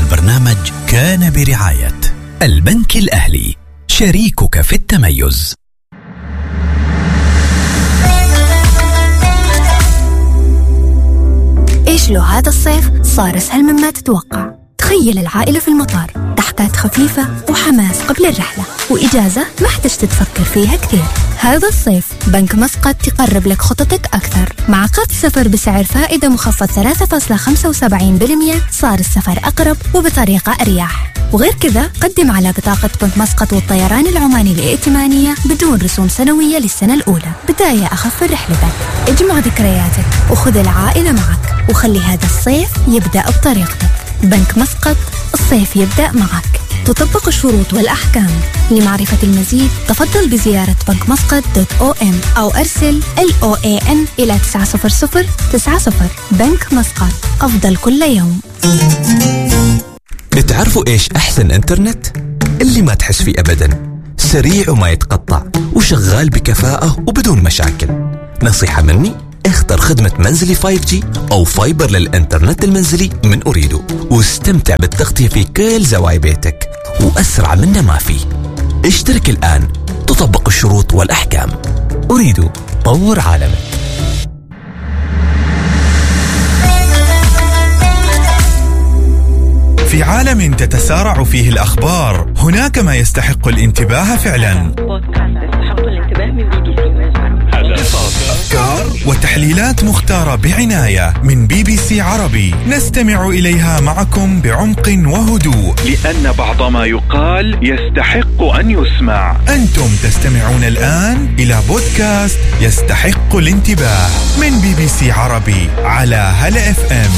البرنامج كان برعاية البنك الأهلي شريكك في التميز إيش لو هذا الصيف صار أسهل مما تتوقع تخيل العائلة في المطار ضحكات خفيفة وحماس قبل الرحلة وإجازة ما احتجت تفكر فيها كثير هذا الصيف بنك مسقط تقرب لك خططك أكثر مع قرض سفر بسعر فائدة مخفض 3.75% صار السفر أقرب وبطريقة أريح وغير كذا قدم على بطاقة بنك مسقط والطيران العماني الائتمانية بدون رسوم سنوية للسنة الأولى بداية أخف رحلتك اجمع ذكرياتك وخذ العائلة معك وخلي هذا الصيف يبدأ بطريقتك بنك مسقط الصيف يبدأ معك تطبق الشروط والأحكام لمعرفة المزيد تفضل بزيارة بنك مسقط دوت او ام أو أرسل ال او اي ان إلى 90090 بنك مسقط أفضل كل يوم بتعرفوا إيش أحسن إنترنت؟ اللي ما تحس فيه أبدا سريع وما يتقطع وشغال بكفاءة وبدون مشاكل نصيحة مني اختر خدمة منزلي 5G أو فايبر للإنترنت المنزلي من أريدو واستمتع بالتغطية في كل زوايا بيتك وأسرع منه ما في اشترك الآن تطبق الشروط والأحكام أريدو طور عالمك في عالم تتسارع فيه الأخبار هناك ما يستحق الانتباه فعلا بودكاست يستحق الانتباه من بي بي سي أفكار وتحليلات مختارة بعناية من بي بي سي عربي نستمع إليها معكم بعمق وهدوء لأن بعض ما يقال يستحق أن يسمع أنتم تستمعون الآن إلى بودكاست يستحق الانتباه من بي بي سي عربي على هلا اف ام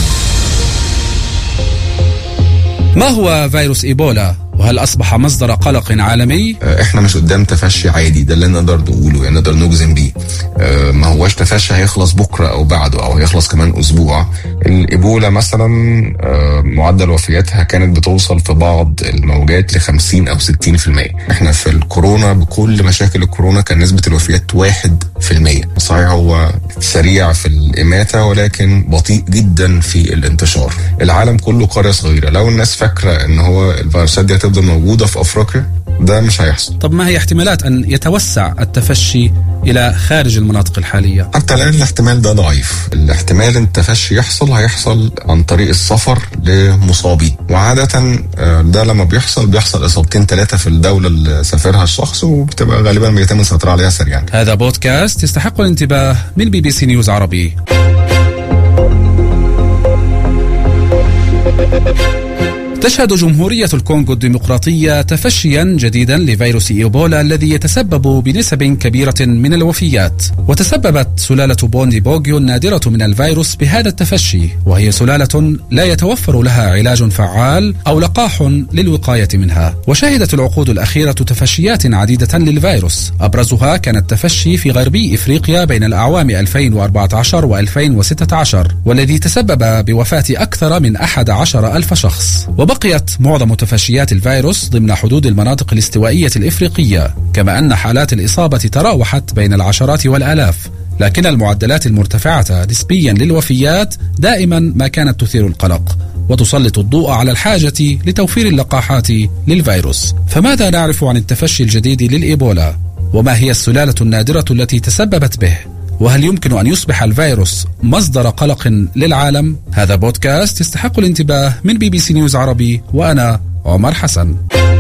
ما هو فيروس إيبولا؟ وهل أصبح مصدر قلق عالمي؟ احنا مش قدام تفشي عادي ده اللي نقدر نقوله يعني نقدر نجزم بيه اه، ما هواش تفشي هيخلص بكره او بعده او هيخلص كمان اسبوع الايبولا مثلا اه، معدل وفياتها كانت بتوصل في بعض الموجات ل 50 او 60% احنا في الكورونا بكل مشاكل الكورونا كان نسبه الوفيات 1% صحيح هو سريع في الاماته ولكن بطيء جدا في الانتشار العالم كله قريه صغيره لو الناس فاكره ان هو الفيروسات دي هتفضل موجوده في افريقيا ده مش هيحصل طب ما هي احتمالات أن يتوسع التفشي إلى خارج المناطق الحالية؟ حتى الان الاحتمال ده ضعيف الاحتمال ان التفشي يحصل هيحصل عن طريق السفر لمصابين وعادة آه، ده لما بيحصل بيحصل اصابتين ثلاثة في الدولة اللي سافرها الشخص وبتبقى غالبا بيتم السيطرة عليها سريعا هذا بودكاست يستحق الانتباه من بي بي سي نيوز عربي تشهد جمهورية الكونغو الديمقراطية تفشيا جديدا لفيروس إيبولا الذي يتسبب بنسب كبيرة من الوفيات وتسببت سلالة بوندي بوغيو النادرة من الفيروس بهذا التفشي وهي سلالة لا يتوفر لها علاج فعال أو لقاح للوقاية منها وشهدت العقود الأخيرة تفشيات عديدة للفيروس أبرزها كان التفشي في غربي إفريقيا بين الأعوام 2014 و2016 والذي تسبب بوفاة أكثر من 11 ألف شخص وبقيت معظم تفشيات الفيروس ضمن حدود المناطق الاستوائية الإفريقية كما أن حالات الإصابة تراوحت بين العشرات والآلاف لكن المعدلات المرتفعة نسبيا للوفيات دائما ما كانت تثير القلق وتسلط الضوء على الحاجة لتوفير اللقاحات للفيروس فماذا نعرف عن التفشي الجديد للإيبولا؟ وما هي السلالة النادرة التي تسببت به؟ وهل يمكن أن يصبح الفيروس مصدر قلق للعالم؟ هذا بودكاست يستحق الانتباه من بي بي سي نيوز عربي وأنا عمر حسن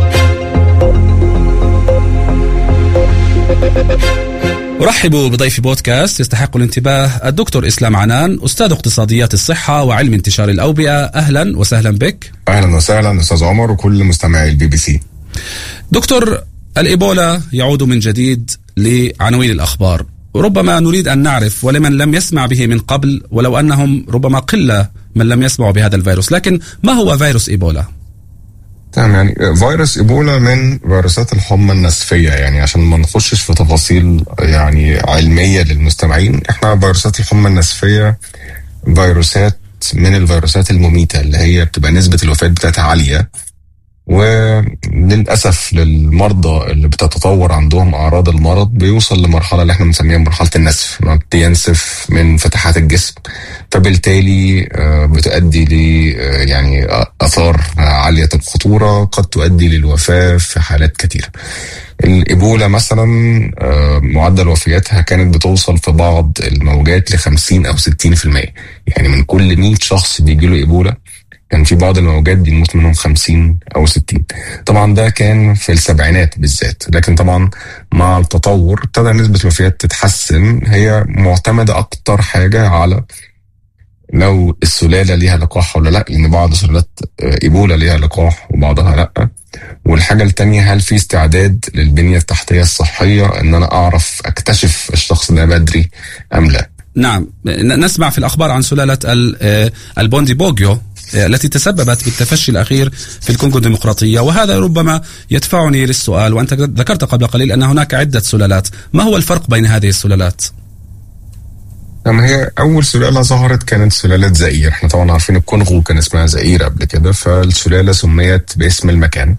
أرحب بضيف بودكاست يستحق الانتباه الدكتور إسلام عنان أستاذ اقتصاديات الصحة وعلم انتشار الأوبئة أهلا وسهلا بك اهلا وسهلا استاذ عمر وكل مستمعي البي بي سي دكتور الإيبولا يعود من جديد لعناوين الأخبار ربما نريد أن نعرف ولمن لم يسمع به من قبل ولو أنهم ربما قلة من لم يسمعوا بهذا الفيروس لكن ما هو فيروس إيبولا؟ تمام يعني فيروس ايبولا من فيروسات الحمى النسفيه يعني عشان ما نخشش في تفاصيل يعني علميه للمستمعين احنا فيروسات الحمى النسفيه فيروسات من الفيروسات المميته اللي هي بتبقى نسبه الوفاه بتاعتها عاليه وللاسف للمرضى اللي بتتطور عندهم اعراض المرض بيوصل لمرحله اللي احنا بنسميها مرحله النسف ما بينسف من فتحات الجسم فبالتالي آه، بتؤدي ل آه، يعني اثار عاليه الخطوره قد تؤدي للوفاه في حالات كثيره. الايبولا مثلا آه، معدل وفياتها كانت بتوصل في بعض الموجات ل 50 او 60% يعني من كل 100 شخص بيجي له ايبولا كان في بعض الموجات بيموت منهم 50 او 60 طبعا ده كان في السبعينات بالذات لكن طبعا مع التطور ابتدى نسبه الوفيات تتحسن هي معتمده اكتر حاجه على لو السلاله ليها لقاح ولا لا لان بعض سلالات آه، ايبولا ليها لقاح وبعضها لا والحاجه التانية هل في استعداد للبنيه التحتيه الصحيه ان انا اعرف اكتشف الشخص ده بدري ام لا نعم ن- نسمع في الأخبار عن سلالة ال- آه، البوندي بوغيو آه، التي تسببت بالتفشي الأخير في الكونغو الديمقراطية وهذا ربما يدفعني للسؤال وأنت ذكرت قبل قليل أن هناك عدة سلالات ما هو الفرق بين هذه السلالات؟ لما هي اول سلاله ظهرت كانت سلاله زئير احنا طبعا عارفين الكونغو كان اسمها زئير قبل كده فالسلاله سميت باسم المكان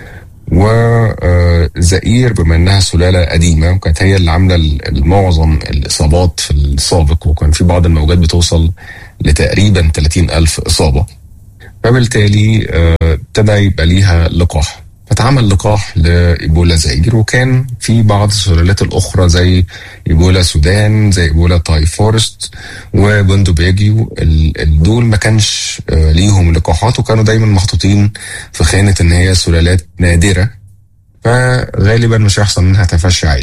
وزئير بما انها سلاله قديمه وكانت هي اللي عامله المعظم الاصابات في السابق وكان في بعض الموجات بتوصل لتقريبا 30 الف اصابه فبالتالي آه، ابتدى يبقى ليها لقاح فتعمل لقاح لايبولا زئير وكان في بعض السلالات الاخرى زي ايبولا سودان زي ايبولا تاي فورست وبندو بيجيو ال- ال- دول ما كانش آه، ليهم لقاحات وكانوا دايما محطوطين في خانه ان هي سلالات نادره فغالبا مش هيحصل منها تفشي عالي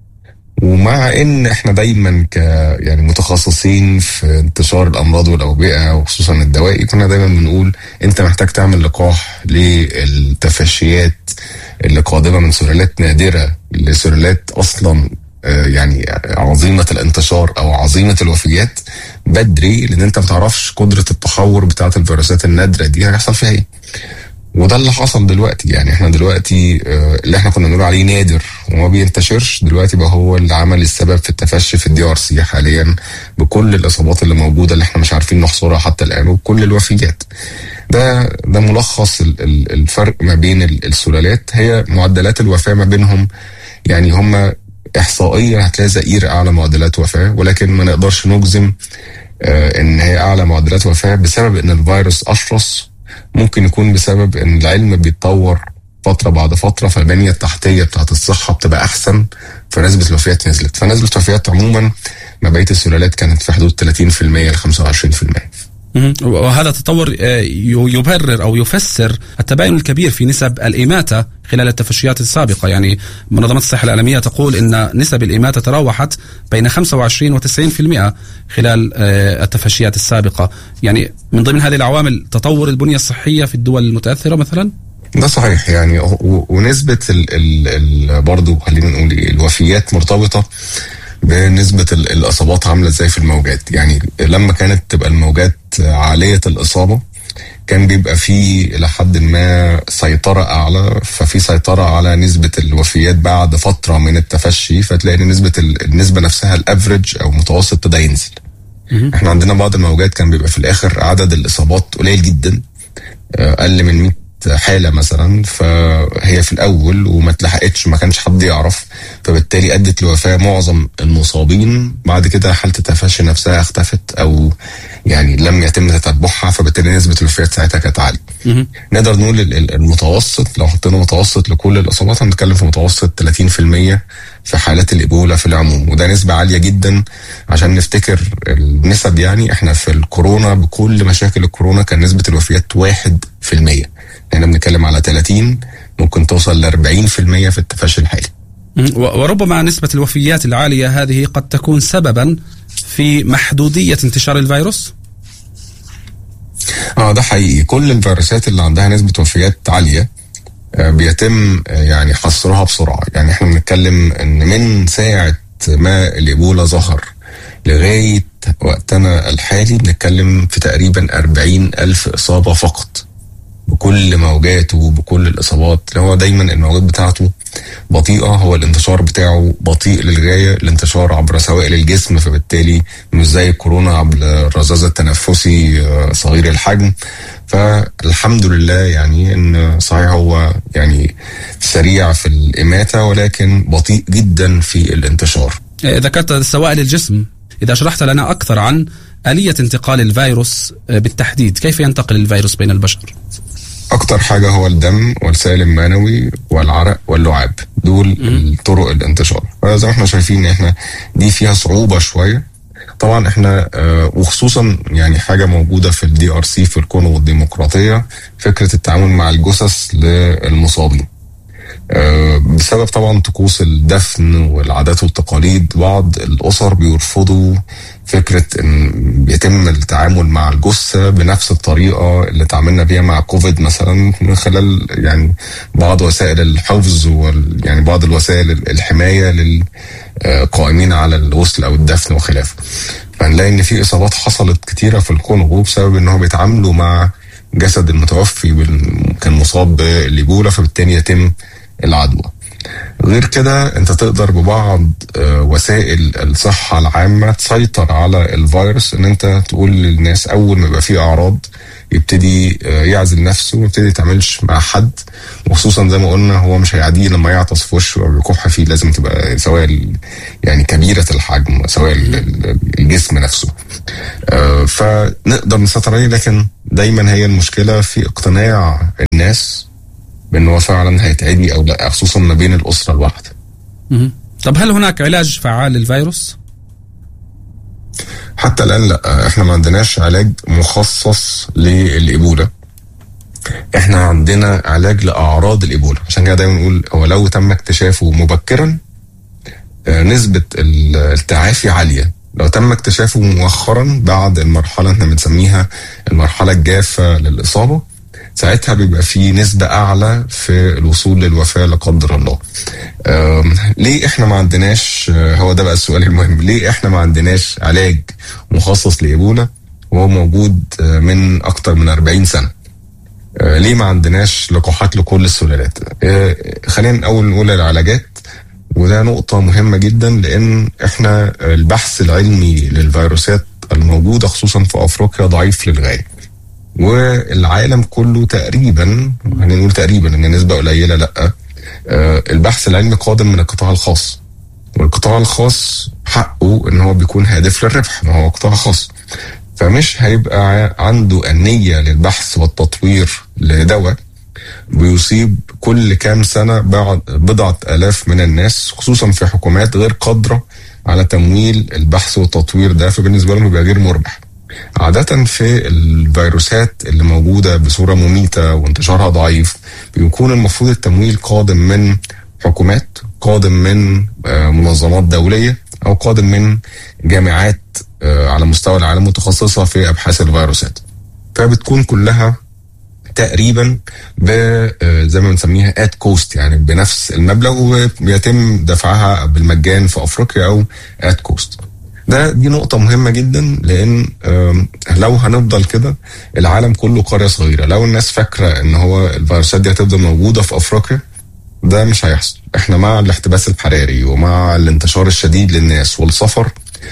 ومع ان احنا دايما ك يعني متخصصين في انتشار الامراض والاوبئه وخصوصا الدوائي كنا دايما بنقول انت محتاج تعمل لقاح للتفشيات اللي قادمه من سلالات نادره لسلالات اصلا آه، يعني عظيمه الانتشار او عظيمه الوفيات بدري لان انت ما تعرفش قدره التحور بتاعه الفيروسات النادره دي هيحصل فيها ايه وده اللي حصل دلوقتي يعني احنا دلوقتي آه، اللي احنا كنا بنقول عليه نادر وما بينتشرش دلوقتي بقى هو اللي عمل السبب في التفشي في الدي ار سي حاليا بكل الاصابات اللي موجوده اللي احنا مش عارفين نحصرها حتى الان وكل الوفيات ده ده ملخص ال- ال- الفرق ما بين ال- السلالات هي معدلات الوفاه ما بينهم يعني هم احصائيا هتلاقي زئير اعلى معدلات وفاه ولكن ما نقدرش نجزم آه، ان هي اعلى معدلات وفاه بسبب ان الفيروس اشرس ممكن يكون بسبب ان العلم بيتطور فترة بعد فترة فالبنية التحتية بتاعت الصحة بتبقى أحسن فنسبة الوفيات نزلت فنسبة الوفيات عموما ما بقية السلالات كانت في حدود 30% ل 25% مهم. وهذا تطور آه، ي- يبرر او يفسر التباين الكبير في نسب الاماته خلال التفشيات السابقه، يعني منظمه الصحه العالميه تقول ان نسب الاماته تراوحت بين 25 و 90% خلال آه، التفشيات السابقه، يعني من ضمن هذه العوامل تطور البنيه الصحيه في الدول المتاثره مثلا؟ ده صحيح يعني و- و- ونسبة ال ال ال برضه خلينا نقول إيه، الوفيات مرتبطة بنسبة ال- الإصابات عاملة إزاي في الموجات يعني لما كانت تبقى الموجات عالية الإصابة كان بيبقى في إلى حد ما سيطرة أعلى ففي سيطرة على نسبة الوفيات بعد فترة من التفشي فتلاقي إن نسبة ال- النسبة نفسها الأفريج أو متوسط ابتدى ينزل احنا عندنا بعض الموجات كان بيبقى في الآخر عدد الإصابات قليل جدا آه، أقل من 100 حالة مثلا فهي في الأول وما اتلحقتش ما كانش حد يعرف فبالتالي أدت لوفاة معظم المصابين بعد كده حالة التفشي نفسها اختفت أو يعني لم يتم تتبعها فبالتالي نسبة الوفيات ساعتها كانت عالية مهم. نقدر نقول ال- ال- المتوسط لو حطينا متوسط لكل الإصابات هنتكلم في متوسط 30% في حالات الإيبولا في العموم وده نسبة عالية جدا عشان نفتكر النسب يعني احنا في الكورونا بكل مشاكل الكورونا كان نسبة الوفيات 1% احنا بنتكلم على 30 ممكن توصل ل 40% في التفشي الحالي مهم. و- وربما نسبه الوفيات العاليه هذه قد تكون سببا في محدوديه انتشار الفيروس؟ اه ده حقيقي كل الفيروسات اللي عندها نسبة وفيات عالية آه، بيتم آه، يعني حصرها بسرعة يعني احنا بنتكلم ان من ساعة ما الإيبولا ظهر لغاية وقتنا الحالي بنتكلم في تقريبا 40 ألف إصابة فقط بكل موجاته وبكل الإصابات اللي هو دايما الموجات بتاعته بطيئة هو الانتشار بتاعه بطيء للغاية الانتشار عبر سوائل الجسم فبالتالي مش زي الكورونا عبر الرذاذ التنفسي آه، صغير الحجم فالحمد لله يعني ان صحيح هو يعني سريع في الاماته ولكن بطيء جدا في الانتشار آه، ذكرت سوائل الجسم إذا شرحت لنا أكثر عن آلية انتقال الفيروس آه، بالتحديد كيف ينتقل الفيروس بين البشر اكتر حاجه هو الدم والسائل المنوي والعرق واللعاب دول طرق الانتشار فزي ما احنا شايفين ان احنا دي فيها صعوبه شويه طبعا احنا آه، وخصوصا يعني حاجه موجوده في الدي ار سي في الكونغو الديمقراطيه فكره التعامل مع الجثث للمصابين آه، بسبب طبعا طقوس الدفن والعادات والتقاليد بعض الاسر بيرفضوا فكره ان بيتم التعامل مع الجثه بنفس الطريقه اللي تعاملنا بيها مع كوفيد مثلا من خلال يعني بعض وسائل الحفظ وال يعني بعض الوسائل الحمايه للقائمين على الغسل او الدفن وخلافه. فنلاقي ان في اصابات حصلت كتيره في الكونغو بسبب ان هو بيتعاملوا مع جسد المتوفي بال- كان مصاب بالايبولا فبالتالي يتم العدوى. غير كده انت تقدر ببعض آه، وسائل الصحة العامة تسيطر على الفيروس ان انت تقول للناس اول ما يبقى فيه اعراض يبتدي آه، يعزل نفسه ويبتدي يتعاملش مع حد وخصوصا زي ما قلنا هو مش هيعديه لما يعطس في وشه او يكح فيه لازم تبقى سواء ال- يعني كبيرة الحجم سواء ال- ال- الجسم نفسه آه، فنقدر نسيطر عليه لكن دايما هي المشكلة في اقتناع الناس بان هو فعلا هيتعدي او لا خصوصا ما بين الاسره الواحده مهم. طب هل هناك علاج فعال للفيروس؟ حتى الان لا احنا ما عندناش علاج مخصص للايبولا احنا عندنا علاج لاعراض الايبولا عشان كده دايما نقول هو لو تم اكتشافه مبكرا آه، نسبه ال- التعافي عاليه لو تم اكتشافه مؤخرا بعد المرحله احنا بنسميها المرحله الجافه للاصابه ساعتها بيبقى في نسبة أعلى في الوصول للوفاة لا قدر الله. أم، ليه إحنا ما عندناش آه، هو ده بقى السؤال المهم، ليه إحنا ما عندناش علاج مخصص لإيبولا وهو موجود آه، من أكتر من 40 سنة؟ آه، ليه ما عندناش لقاحات لكل السلالات؟ آه، خلينا الأول نقول العلاجات وده نقطة مهمة جدا لأن إحنا البحث العلمي للفيروسات الموجودة خصوصا في أفريقيا ضعيف للغاية. والعالم كله تقريبا هنقول تقريبا ان نسبه قليله لا آه، البحث العلمي قادم من القطاع الخاص والقطاع الخاص حقه ان هو بيكون هادف للربح ما هو قطاع خاص فمش هيبقى ع- عنده النية للبحث والتطوير لدواء بيصيب كل كام سنة بعض بضعة آلاف من الناس خصوصا في حكومات غير قادرة على تمويل البحث والتطوير ده فبالنسبة لهم بيبقى غير مربح عادة في الفيروسات اللي موجودة بصورة مميتة وانتشارها ضعيف بيكون المفروض التمويل قادم من حكومات قادم من آه، منظمات دولية أو قادم من جامعات آه، على مستوى العالم متخصصة في أبحاث الفيروسات فبتكون كلها تقريبا ب آه، زي ما بنسميها ات كوست يعني بنفس المبلغ وبيتم دفعها بالمجان في افريقيا او ات كوست ده دي نقطة مهمة جدا لأن آم، لو هنفضل كده العالم كله قرية صغيرة لو الناس فاكرة إن هو الفيروسات دي هتفضل موجودة في أفريقيا ده مش هيحصل احنا مع الاحتباس الحراري ومع الانتشار الشديد للناس والسفر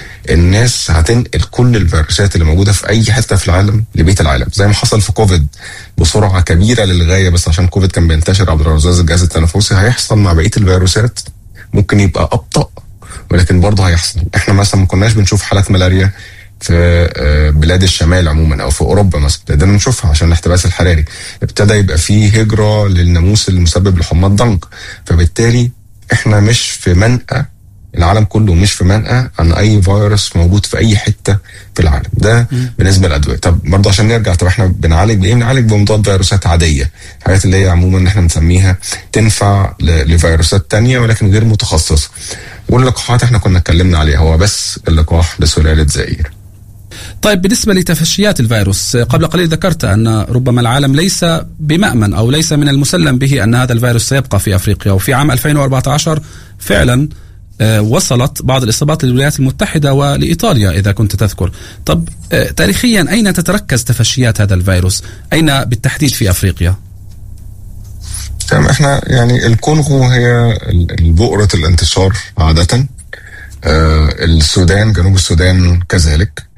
الناس هتنقل كل الفيروسات اللي موجوده في اي حته في العالم لبيت العالم زي ما حصل في كوفيد بسرعه كبيره للغايه بس عشان كوفيد كان بينتشر عبر رذاذ الجهاز التنفسي هيحصل مع بقيه الفيروسات ممكن يبقى ابطا ولكن برضه هيحصل احنا مثلا ما كناش بنشوف حالات ملاريا في آه، بلاد الشمال عموما او في اوروبا مثلا ابتدينا نشوفها عشان الاحتباس الحراري ابتدى يبقى فيه هجره للناموس المسبب لحمى الضنك فبالتالي احنا مش في منأى العالم كله مش في منأى عن اي فيروس موجود في اي حته في العالم ده بالنسبه للادويه طب برضه عشان نرجع طب احنا بنعالج بايه بنعالج بمضاد فيروسات عاديه حاجات اللي هي عموما احنا بنسميها تنفع ل- لفيروسات تانية ولكن غير متخصصه واللقاحات احنا كنا اتكلمنا عليها هو بس اللقاح لسلاله زئير طيب بالنسبة لتفشيات الفيروس قبل قليل ذكرت أن ربما العالم ليس بمأمن أو ليس من المسلم به أن هذا الفيروس سيبقى في أفريقيا وفي عام 2014 فعلا آه، وصلت بعض الإصابات للولايات المتحدة ولإيطاليا إذا كنت تذكر طب آه، تاريخيا أين تتركز تفشيات هذا الفيروس أين بالتحديد في أفريقيا تمام احنا يعني الكونغو هي ال- البؤرة الانتشار عادة آه السودان جنوب السودان كذلك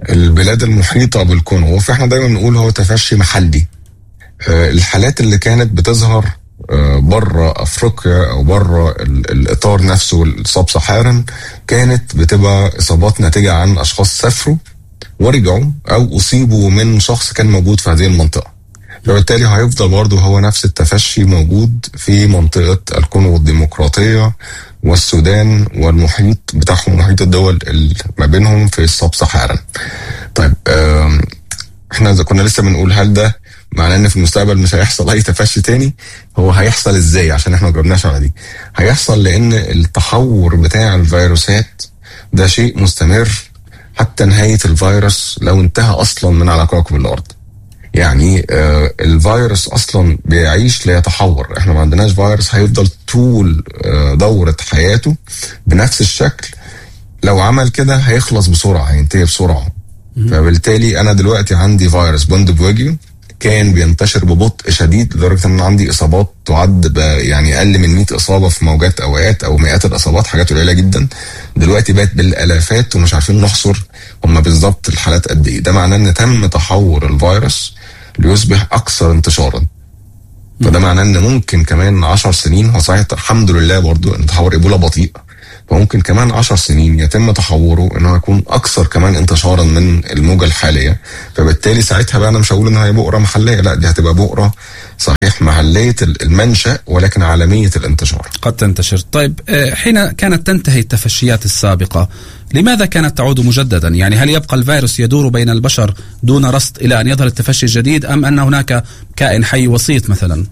البلاد المحيطه بالكونغو فاحنا دايما بنقول هو تفشي محلي آه، الحالات اللي كانت بتظهر بره افريقيا او بره الاطار نفسه السب سحارا كانت بتبقى اصابات ناتجه عن اشخاص سافروا ورجعوا او اصيبوا من شخص كان موجود في هذه المنطقه فبالتالي هيفضل برضه هو نفس التفشي موجود في منطقه الكونغو الديمقراطيه والسودان والمحيط بتاعهم محيط الدول اللي ما بينهم في السب سحارا طيب آم، احنا اذا كنا لسه بنقول هل ده معناه ان في المستقبل مش هيحصل اي تفشي تاني هو هيحصل ازاي عشان احنا ما جاوبناش على دي هيحصل لان التحور بتاع الفيروسات ده شيء مستمر حتى نهايه الفيروس لو انتهى اصلا من على كوكب الارض يعني آه الفيروس اصلا بيعيش ليتحور احنا ما عندناش فيروس هيفضل طول آه دوره حياته بنفس الشكل لو عمل كده هيخلص بسرعه هينتهي بسرعه فبالتالي انا دلوقتي عندي فيروس بوند بوجيو كان بينتشر ببطء شديد لدرجه ان عندي اصابات تعد ب- يعني اقل من 100 اصابه في موجات اوقات او مئات الاصابات حاجات قليله جدا دلوقتي بقت بالالافات ومش عارفين نحصر هم بالظبط الحالات قد ايه ده معناه ان تم تحور الفيروس ليصبح اكثر انتشارا فده معناه ان ممكن كمان 10 سنين هو صحيح الحمد لله برضو ان تحور ايبولا بطيء فممكن كمان 10 سنين يتم تحوره ان هو يكون اكثر كمان انتشارا من الموجه الحاليه فبالتالي ساعتها بقى انا مش هقول ان هي بؤره محليه لا دي هتبقى بؤره صحيح محليه المنشا ولكن عالميه الانتشار قد تنتشر طيب آه، حين كانت تنتهي التفشيات السابقة لماذا كانت تعود مجددا يعني هل يبقى الفيروس يدور بين البشر دون رصد إلى أن يظهر التفشي الجديد أم أن هناك كائن حي وسيط مثلا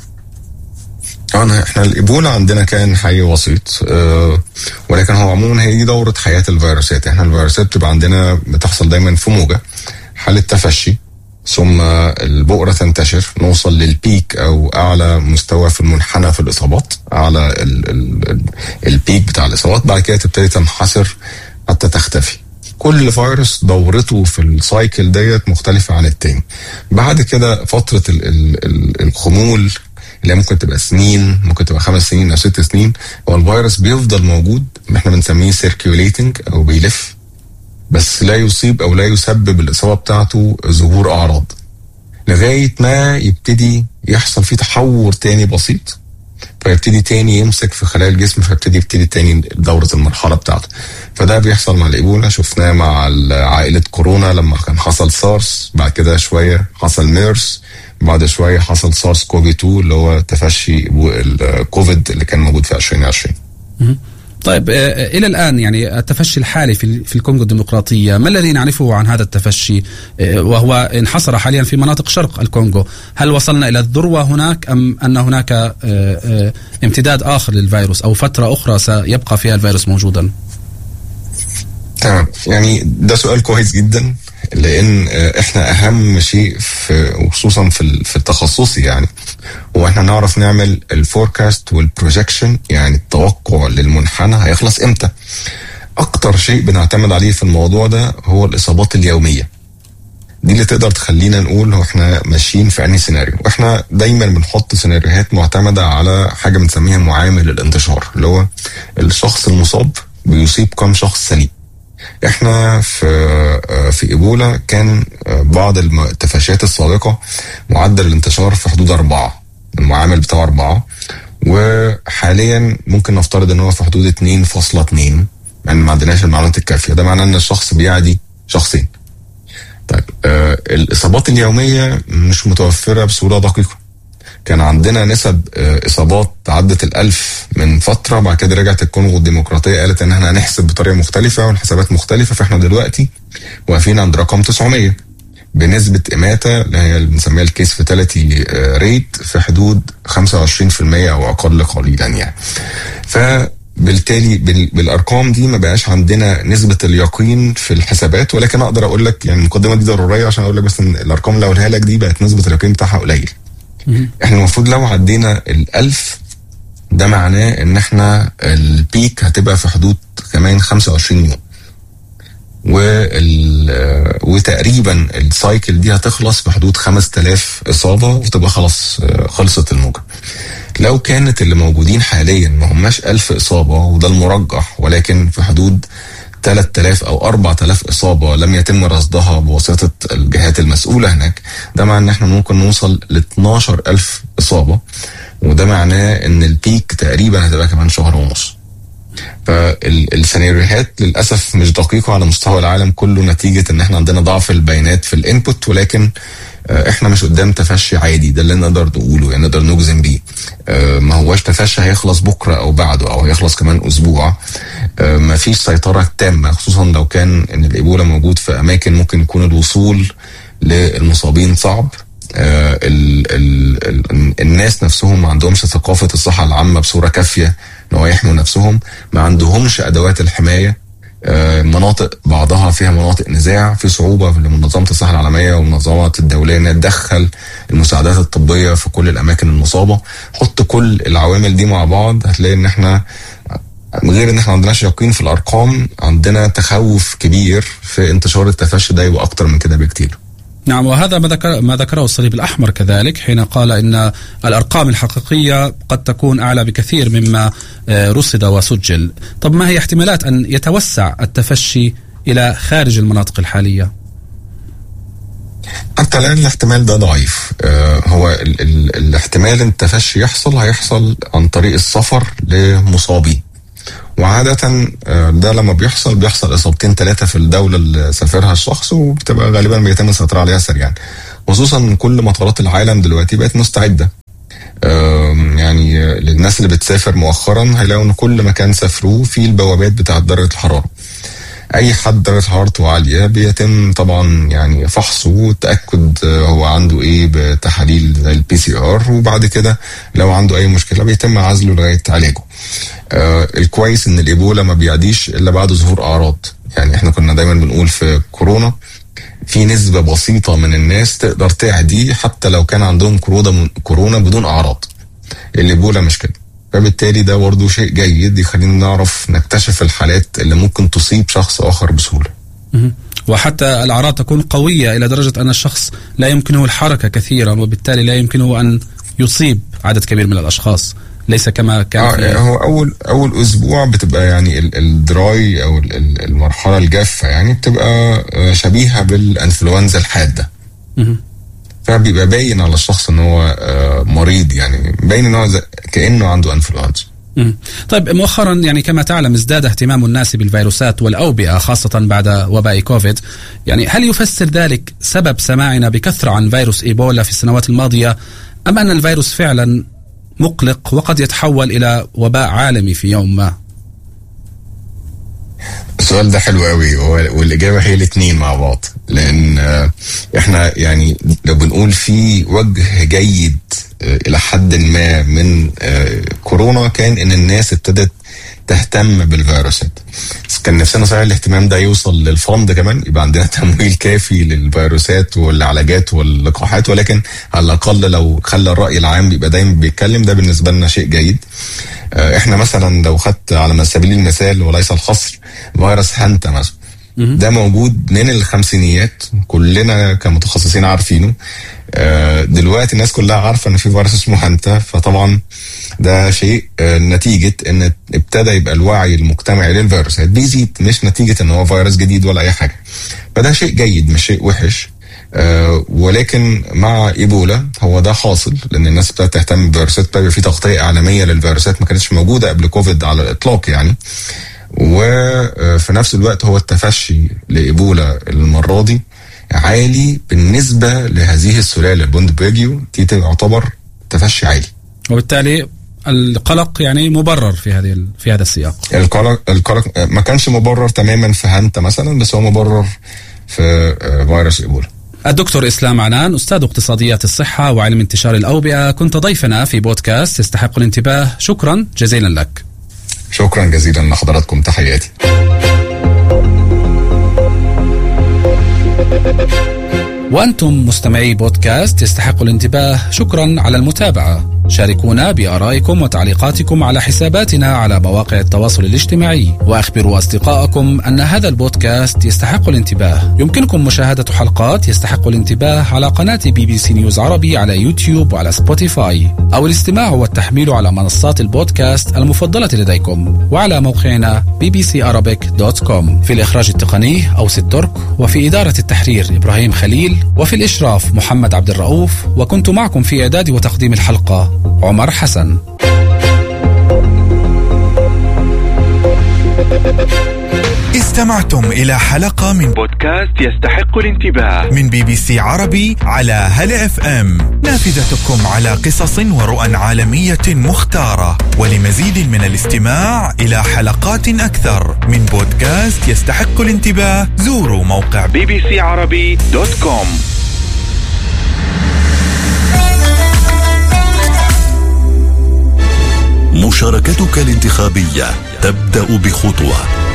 انا احنا الايبولا عندنا كان حي وسيط أه ولكن هو عموما هي دي دوره حياه الفيروسات احنا الفيروسات بتبقى عندنا بتحصل دايما في موجه حاله تفشي ثم البؤره تنتشر نوصل للبيك او اعلى مستوى في المنحنى في الاصابات اعلى ال ال ال البيك بتاع الاصابات بعد كده تبتدي تنحسر حتى تختفي كل فيروس دورته في السايكل ديت مختلفة عن التاني بعد كده فترة ال ال ال الخمول اللي هي ممكن تبقى سنين ممكن تبقى خمس سنين او ست سنين هو الفيروس بيفضل موجود احنا بنسميه سيركيوليتنج او بيلف بس لا يصيب او لا يسبب الاصابه بتاعته ظهور اعراض لغايه ما يبتدي يحصل فيه تحور تاني بسيط فيبتدي تاني يمسك في خلايا الجسم فيبتدي يبتدي تاني دورة المرحلة بتاعته فده بيحصل مع الإيبولا شفناه مع عائلة كورونا لما كان حصل سارس بعد كده شوية حصل ميرس بعد شوية حصل سارس كوفي 2 اللي هو تفشي الكوفيد اللي كان موجود في 2020 طيب آه، الى الان يعني التفشي الحالي في في الكونغو الديمقراطيه ما الذي نعرفه عن هذا التفشي آه، وهو انحصر حاليا في مناطق شرق الكونغو هل وصلنا الى الذروه هناك ام ان هناك آه، آه، امتداد اخر للفيروس او فتره اخرى سيبقى فيها الفيروس موجودا تمام يعني ده سؤال كويس جدا لان آه، احنا اهم شيء في وخصوصا في ال- في التخصصي يعني هو احنا نعرف نعمل الفوركاست والبروجكشن يعني التوقع للمنحنى هيخلص امتى اكتر شيء بنعتمد عليه في الموضوع ده هو الاصابات اليوميه دي اللي تقدر تخلينا نقول هو احنا ماشيين في انهي سيناريو واحنا دايما بنحط سيناريوهات معتمده على حاجه بنسميها معامل الانتشار اللي هو الشخص المصاب بيصيب كم شخص سليم احنا في آه، في ايبولا كان آه، بعض الم- التفاشيات السابقه معدل الانتشار في حدود اربعه المعامل بتاعه اربعه وحاليا ممكن نفترض ان هو في حدود 2.2 يعني ما عندناش المعلومات الكافيه ده معناه ان الشخص بيعدي شخصين طيب آه الاصابات اليوميه مش متوفره بصوره دقيقه كان عندنا نسب آه، اصابات عدت الالف من فتره بعد كده رجعت الكونغو الديمقراطيه قالت ان احنا هنحسب بطريقه مختلفه والحسابات مختلفه فاحنا دلوقتي واقفين عند رقم 900 بنسبه اماته اللي هي اللي بنسميها الكيس فيتاليتي ريت في حدود 25% او اقل قليلا يعني فبالتالي بال- بالارقام دي ما بقاش عندنا نسبه اليقين في الحسابات ولكن اقدر اقول لك يعني المقدمه دي ضروريه عشان اقول لك بس ان الارقام اللي هقولها لك دي بقت نسبه اليقين بتاعها قليل احنا المفروض لو عدينا الألف ده معناه ان احنا البيك هتبقى في حدود كمان 25 يوم وال وتقريبا السايكل دي هتخلص في حدود 5000 اصابه وتبقى خلاص آه، خلصت الموجه. لو كانت اللي موجودين حاليا ما هماش 1000 اصابه وده المرجح ولكن في حدود 3000 او 4000 اصابه لم يتم رصدها بواسطه الجهات المسؤوله هناك ده معناه ان احنا ممكن نوصل ل 12000 اصابه وده معناه ان البيك تقريبا هتبقى كمان شهر ونص فالسيناريوهات للاسف مش دقيقه على مستوى العالم كله نتيجه ان احنا عندنا ضعف البيانات في الانبوت ولكن آه، احنا مش قدام تفشي عادي ده اللي نقدر نقوله يعني نقدر نجزم بيه آه، ما هواش تفشي هيخلص بكره او بعده او هيخلص كمان اسبوع آه، ما فيش سيطره تامه خصوصا لو كان ان الايبولا موجود في اماكن ممكن يكون الوصول للمصابين صعب آه، ال ال ال الناس نفسهم ما عندهمش ثقافه الصحه العامه بصوره كافيه ان هو يحموا نفسهم ما عندهمش ادوات الحمايه آه، مناطق بعضها فيها مناطق نزاع في صعوبه لمنظمه الصحه العالميه والمنظمات الدوليه انها تدخل المساعدات الطبيه في كل الاماكن المصابه حط كل العوامل دي مع بعض هتلاقي ان احنا غير ان احنا ما عندناش يقين في الارقام عندنا تخوف كبير في انتشار التفشي ده يبقى اكتر من كده بكتير نعم وهذا ما ذكر ما ذكره الصليب الاحمر كذلك حين قال ان الارقام الحقيقيه قد تكون اعلى بكثير مما آه، رصد وسجل. طب ما هي احتمالات ان يتوسع التفشي الى خارج المناطق الحاليه؟ حتى الان الاحتمال ده ضعيف آه، هو ال ال الاحتمال ان التفشي يحصل هيحصل عن طريق السفر لمصابين وعادة آه، ده لما بيحصل بيحصل إصابتين ثلاثة في الدولة اللي سافرها الشخص وبتبقى غالبا بيتم السيطرة عليها سريعا خصوصا ان كل مطارات العالم دلوقتي بقت مستعدة آم، يعني آه، للناس اللي بتسافر مؤخرا هيلاقوا ان كل مكان سافروه فيه البوابات بتاعت درجة الحرارة اي حد درجه حرارته عاليه بيتم طبعا يعني فحصه والتاكد آه، هو عنده ايه بتحاليل زي البي سي ار وبعد كده لو عنده اي مشكله بيتم عزله لغايه علاجه. آه الكويس ان الايبولا ما بيعديش الا بعد ظهور اعراض يعني احنا كنا دايما بنقول في كورونا في نسبة بسيطة من الناس تقدر تعدي حتى لو كان عندهم كورونا كورونا بدون أعراض. الإيبولا مش كده. فبالتالي ده برضه شيء جيد يخلينا نعرف نكتشف الحالات اللي ممكن تصيب شخص آخر بسهولة. مهم. وحتى الاعراض تكون قويه الى درجه ان الشخص لا يمكنه الحركه كثيرا وبالتالي لا يمكنه ان يصيب عدد كبير من الاشخاص ليس كما كان اه في يعني هو اول اول اسبوع بتبقى يعني ال- الدراي او ال- ال- المرحله الجافه يعني بتبقى آه، شبيهه بالانفلونزا الحاده مهم. فبيبقى باين على الشخص ان هو آه، مريض يعني باين ان هو زي- كانه عنده انفلونزا مم. طيب مؤخرا يعني كما تعلم ازداد اهتمام الناس بالفيروسات والاوبئه خاصه بعد وباء كوفيد يعني هل يفسر ذلك سبب سماعنا بكثره عن فيروس ايبولا في السنوات الماضيه ام ان الفيروس فعلا مقلق وقد يتحول الى وباء عالمي في يوم ما السؤال ده حلو قوي هو- والاجابه هي الاثنين مع بعض لان آه، احنا يعني لو بنقول في وجه جيد آه، الى حد ما من آه، كورونا كان ان الناس ابتدت تهتم بالفيروسات بس كان نفسنا صحيح الاهتمام ده يوصل للفند كمان يبقى عندنا تمويل كافي للفيروسات والعلاجات واللقاحات ولكن على الاقل لو خلى الراي العام يبقى دايما بيتكلم ده بالنسبه لنا شيء جيد آه، احنا مثلا لو خدت على سبيل المثال وليس الحصر فيروس هانتا مثلا ده موجود من الخمسينيات كلنا كمتخصصين عارفينه آه، دلوقتي الناس كلها عارفه ان في فيروس اسمه هانتا فطبعا ده شيء آه، نتيجه ان ابتدى يبقى الوعي المجتمعي للفيروسات بيزيد مش نتيجه ان هو فيروس جديد ولا اي حاجه فده شيء جيد مش شيء وحش آه، ولكن مع ايبولا هو ده حاصل لان الناس ابتدت تهتم بالفيروسات ابتدى في تغطيه اعلاميه للفيروسات ما كانتش موجوده قبل كوفيد على الاطلاق يعني وفي نفس الوقت هو التفشي لايبولا المره دي عالي بالنسبه لهذه السلاله بوندبيجيو دي تعتبر تفشي عالي وبالتالي القلق يعني مبرر في هذه ال- في هذا السياق القلق القلق ما كانش مبرر تماما في هانتا مثلا بس هو مبرر في آه، فيروس ايبولا الدكتور اسلام عنان استاذ اقتصاديات الصحه وعلم انتشار الاوبئه كنت ضيفنا في بودكاست يستحق الانتباه شكرا جزيلا لك شكرا جزيلا لحضراتكم تحياتي وأنتم مستمعي بودكاست يستحق الانتباه شكرا على المتابعة شاركونا بآرائكم وتعليقاتكم على حساباتنا على مواقع التواصل الاجتماعي وأخبروا أصدقائكم أن هذا البودكاست يستحق الانتباه يمكنكم مشاهدة حلقات يستحق الانتباه على قناة بي بي سي نيوز عربي على يوتيوب وعلى سبوتيفاي أو الاستماع والتحميل على منصات البودكاست المفضلة لديكم وعلى موقعنا bbcarabic.com في الإخراج التقني أوس الترك وفي إدارة التحرير إبراهيم خليل وفي الإشراف محمد عبد الرؤوف وكنت معكم في إعداد وتقديم الحلقة عمر حسن استمعتم إلى حلقة من بودكاست يستحق الانتباه من بي بي سي عربي على هلا اف ام نافذتكم على قصص ورؤى عالمية مختارة ولمزيد من الاستماع إلى حلقات أكثر من بودكاست يستحق الانتباه زوروا موقع بي بي سي عربي دوت كوم مشاركتك الانتخابية تبدأ بخطوة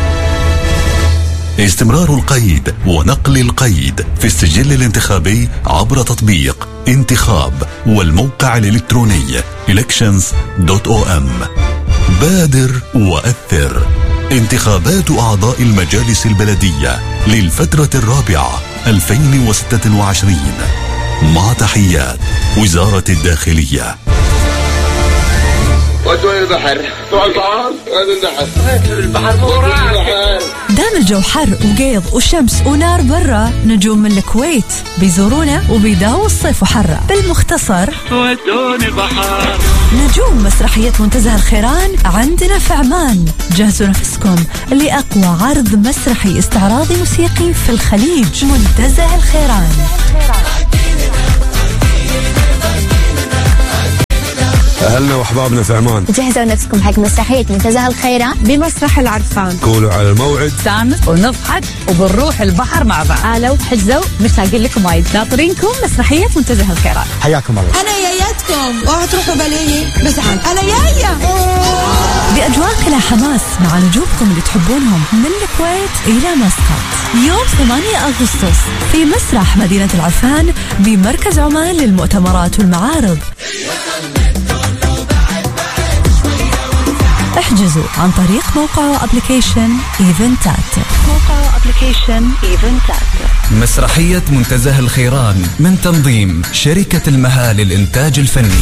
استمرار القيد ونقل القيد في السجل الانتخابي عبر تطبيق انتخاب والموقع الإلكتروني elections.om بادر وأثر انتخابات أعضاء المجالس البلدية للفترة الرابعة 2026 مع تحيات وزارة الداخلية ودوا البحر ودوا البحر ودوا البحر البحر دام الجو حر وقيض وشمس ونار برا نجوم من الكويت بيزورونا وبيداووا الصيف وحرة بالمختصر ودوني البحر نجوم مسرحية منتزه الخيران عندنا في عمان جهزوا نفسكم لأقوى عرض مسرحي استعراضي موسيقي في الخليج منتزه الخيران أهلنا وأحبابنا في عمان جهزوا نفسكم حق مسرحية منتزه الخيرات بمسرح العرفان كونوا على الموعد نستانس ونضحك وبنروح البحر مع بعض قالوا حجزوا مشتاقين لكم وايد ناطرينكم مسرحية منتزه الخيرات حياكم الله أنا ياياتكم اوعى تروحوا بلية بزعل أنا جاية بأجواء كلها حماس مع نجومكم اللي تحبونهم من الكويت إلى مسقط يوم 8 أغسطس في مسرح مدينة العرفان بمركز عمان للمؤتمرات والمعارض احجزوا عن طريق موقع وابلكيشن ايفنتات موقع وابلكيشن ايفنتات مسرحية منتزه الخيران من تنظيم شركة المها للإنتاج الفني